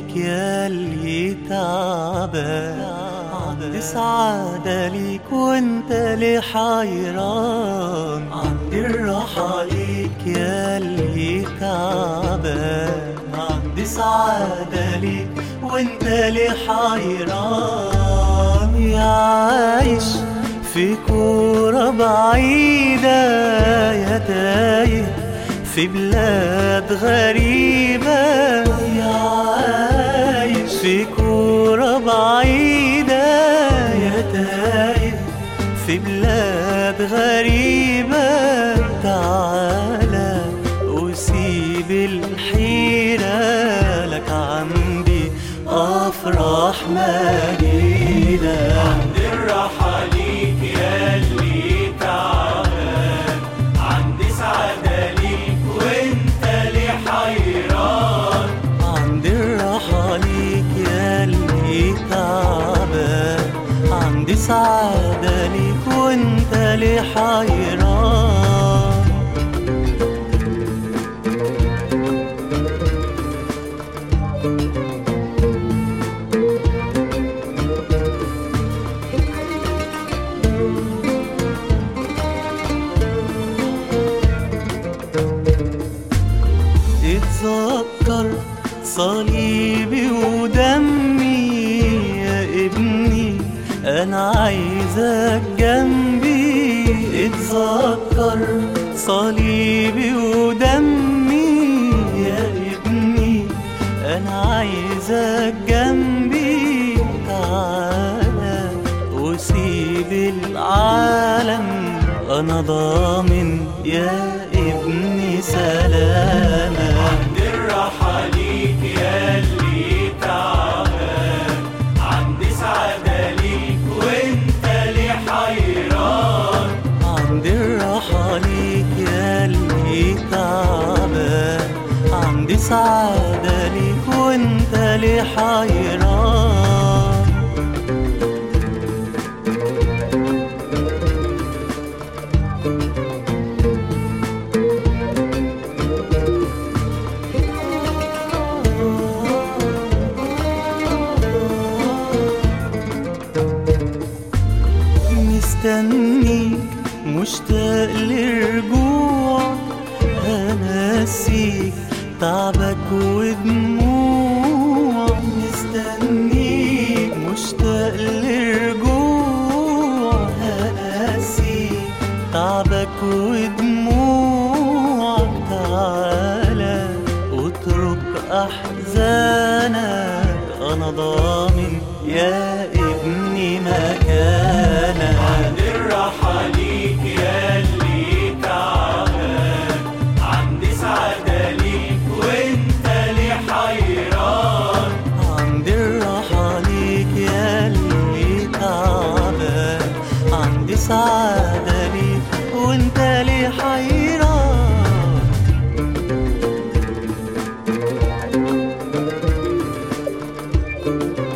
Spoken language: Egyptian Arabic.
ليك يا اللي تعبان عندي سعادة ليك وانت ليه حيران عندي الراحة ليك يا اللي تعبان عندي سعادة ليك وانت ليه حيران يا عايش في كورة بعيدة يا تايه في بلاد غريبة يا عايش في كورة بعيدة يا تايه في بلاد غريبة تعالى وسيب الحيرة لك عندي أفراح مجيدة عندي الراحة ليك يا اللي تعبان عندي سعادة ليك وانت ليه حيران عندي الراحة ليك يا اللي تعبان عندي سعادة ليك وانت ليه حيران اتذكر صليبي ودمي يا ابني انا عايزك جنبي اتذكر صليبي ودمي يا ابني انا عايزك جنبي تعالى وسيب العالم انا ضامن يا ابني سلامك عندي الراحة ليك يا اللي تعبان عندي سعادة ليك وانت ليه حيران عندي الراحة ليك يا اللي تعبان عندي سعادة ليك وانت ليه حيران مستنيك مشتاق لرجوع هنسيك تعبك ودموع مستنيك مشتاق لرجوع هنسيك تعبك ودموع تعالى اترك احزانك انا ضامن يا ابني مكانك عندي الراحة ليك يا اللي تعبان عندي سعادة ليك وانت ليه حيران عندي الراحة ليك يا اللي تعبان عندي سعادة ليك وانت ليه حيران